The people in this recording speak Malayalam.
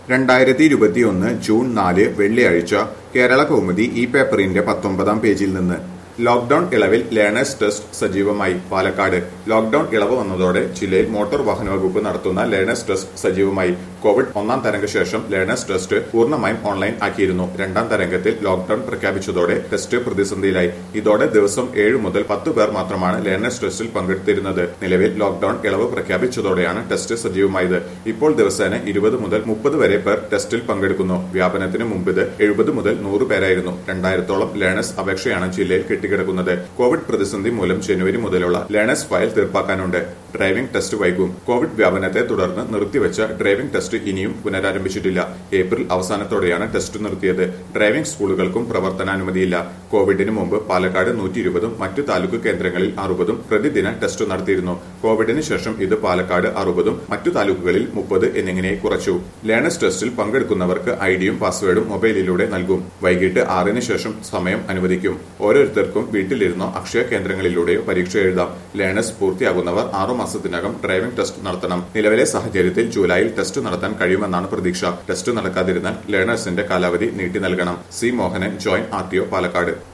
രണ്ടായിരത്തി ഇരുപത്തിയൊന്ന് ജൂൺ നാല് വെള്ളിയാഴ്ച കേരള കൗമുദി ഈ പേപ്പറിന്റെ പത്തൊമ്പതാം പേജിൽ നിന്ന് ലോക്ഡൌൺ ഇളവിൽ ലേണേഴ്സ് ടെസ്റ്റ് സജീവമായി പാലക്കാട് ലോക്ഡൌൺ ഇളവ് വന്നതോടെ ജില്ലയിൽ മോട്ടോർ വാഹന വകുപ്പ് നടത്തുന്ന ലേണേഴ്സ് ടെസ്റ്റ് സജീവമായി കോവിഡ് ഒന്നാം തരംഗ ശേഷം ലേണേഴ്സ് ടെസ്റ്റ് പൂർണ്ണമായും ഓൺലൈൻ ആക്കിയിരുന്നു രണ്ടാം തരംഗത്തിൽ ലോക്ഡൌൺ പ്രഖ്യാപിച്ചതോടെ ടെസ്റ്റ് പ്രതിസന്ധിയിലായി ഇതോടെ ദിവസം ഏഴ് മുതൽ പത്ത് പേർ മാത്രമാണ് ലേണേഴ്സ് ടെസ്റ്റിൽ പങ്കെടുത്തിരുന്നത് നിലവിൽ ലോക്ഡൌൺ ഇളവ് പ്രഖ്യാപിച്ചതോടെയാണ് ടെസ്റ്റ് സജീവമായത് ഇപ്പോൾ ദിവസേന ഇരുപത് മുതൽ മുപ്പത് വരെ പേർ ടെസ്റ്റിൽ പങ്കെടുക്കുന്നു വ്യാപനത്തിന് മുമ്പ് ഇത് എഴുപത് മുതൽ നൂറ് പേരായിരുന്നു രണ്ടായിരത്തോളം ലേണേഴ്സ് അപേക്ഷയാണ് ജില്ലയിൽ കെട്ടിക്കിടക്കുന്നത് കോവിഡ് പ്രതിസന്ധി മൂലം ജനുവരി മുതലുള്ള ലേണേഴ്സ് ഫയൽ തീർപ്പാക്കാനുണ്ട് ഡ്രൈവിംഗ് ടെസ്റ്റ് വൈകും കോവിഡ് വ്യാപനത്തെ തുടർന്ന് നിർത്തിവെച്ച ഡ്രൈവിംഗ് ടെസ്റ്റ് ഇനിയും പുനരാരംഭിച്ചിട്ടില്ല ഏപ്രിൽ അവസാനത്തോടെയാണ് ടെസ്റ്റ് നിർത്തിയത് ഡ്രൈവിംഗ് സ്കൂളുകൾക്കും പ്രവർത്തനാനുമതിയില്ല കോവിഡിന് മുമ്പ് പാലക്കാട് നൂറ്റി ഇരുപതും മറ്റു താലൂക്ക് കേന്ദ്രങ്ങളിൽ അറുപതും പ്രതിദിന ടെസ്റ്റ് നടത്തിയിരുന്നു കോവിഡിന് ശേഷം ഇത് പാലക്കാട് അറുപതും മറ്റു താലൂക്കുകളിൽ മുപ്പത് എന്നിങ്ങനെ കുറച്ചു ലേണേഴ്സ് ടെസ്റ്റിൽ പങ്കെടുക്കുന്നവർക്ക് ഐഡിയും പാസ്വേഡും മൊബൈലിലൂടെ നൽകും വൈകിട്ട് ആറിന് ശേഷം സമയം അനുവദിക്കും ഓരോരുത്തർക്കും വീട്ടിലിരുന്നോ അക്ഷയ കേന്ദ്രങ്ങളിലൂടെയോ പരീക്ഷ എഴുതാം ലേണേഴ്സ് പൂർത്തിയാകുന്നവർ ആറുമാസത്തിനകം ഡ്രൈവിംഗ് ടെസ്റ്റ് നടത്തണം നിലവിലെ സാഹചര്യത്തിൽ ജൂലൈയിൽ ടെസ്റ്റ് നടത്താൻ കഴിയുമെന്നാണ് പ്രതീക്ഷ ടെസ്റ്റ് നടക്കാതിരുന്നാൽ ലേണേഴ്സിന്റെ കാലാവധി നീട്ടി നൽകണം C Mohanan joint R Palakkad